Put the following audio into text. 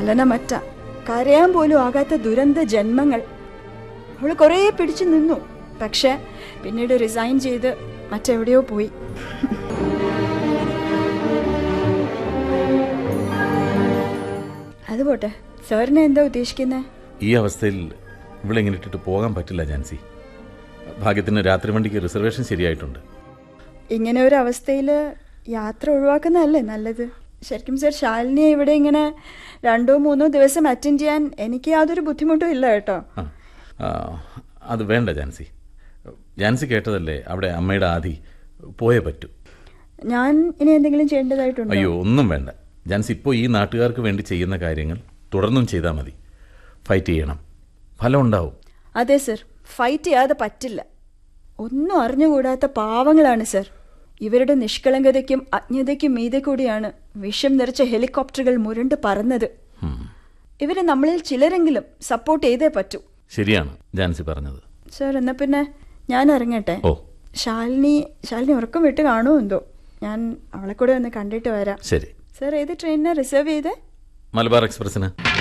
ചലനമറ്റ കരയാൻ പോലും ആകാത്ത ദുരന്ത ജന്മങ്ങൾ അവൾ കുറേ പിടിച്ചു നിന്നു പക്ഷെ പിന്നീട് റിസൈൻ ചെയ്ത് മറ്റെവിടെയോ പോയി അത് പോട്ടെ സാറിനെ എന്താ ഉദ്ദേശിക്കുന്നത് ഈ അവസ്ഥയിൽ ഇവിടെ ഇങ്ങനെ ഇട്ടിട്ട് പോകാൻ പറ്റില്ല ജാൻസി ഭാഗ്യത്തിന് രാത്രി വണ്ടിക്ക് റിസർവേഷൻ ശരിയായിട്ടുണ്ട് ഇങ്ങനെ ഒരു അവസ്ഥയിൽ യാത്ര ഒഴിവാക്കുന്നതല്ലേ നല്ലത് ശരിക്കും സർ ശാലിനിയെ ഇവിടെ ഇങ്ങനെ രണ്ടോ മൂന്നോ ദിവസം അറ്റൻഡ് ചെയ്യാൻ എനിക്ക് യാതൊരു ബുദ്ധിമുട്ടും ഇല്ല കേട്ടോ ആ ആ, അത് വേണ്ട ജാൻസി ജാൻസി കേട്ടതല്ലേ അവിടെ അമ്മയുടെ ആദി പോയേ പറ്റൂ ഞാൻ ഇനി എന്തെങ്കിലും ചെയ്യേണ്ടതായിട്ടുണ്ടോ അയ്യോ ഒന്നും വേണ്ട ജാൻസി ഇപ്പോൾ ഈ നാട്ടുകാർക്ക് വേണ്ടി ചെയ്യുന്ന കാര്യങ്ങൾ തുടർന്നും ചെയ്താൽ മതി ഫൈറ്റ് ചെയ്യണം ഫലം ഉണ്ടാവും അതെ സർ ഫൈറ്റ് ചെയ്യാതെ പറ്റില്ല ഒന്നും അറിഞ്ഞുകൂടാത്ത പാവങ്ങളാണ് സർ ഇവരുടെ നിഷ്കളങ്കതയ്ക്കും അജ്ഞതയ്ക്കും മീതെ കൂടിയാണ് വിഷം നിറച്ച ഹെലികോപ്റ്ററുകൾ മുരണ്ട് പറന്നത് ഉം. ഇവരെ നമ്മളിൽ ചിലരെങ്കിലും സപ്പോർട്ട് ചെയ്തേ പറ്റൂ ശരിയാണ് ജാൻസി പറഞ്ഞത് സർ എന്നാ പിന്നെ ഞാൻ ഇറങ്ങട്ടെ ഓ ശാലിനി ശാലിനി ഉറക്കം വിട്ട് കാണുമോ എന്തോ ഞാൻ അവളെ കൂടെ ഒന്ന് കണ്ടിട്ട് വരാം ശരി സർ ഏത് ട്രെയിനിനാണ് റിസർവ് ചെയ്തേ മലബാർ എക്സ്പ്രസ്സിന്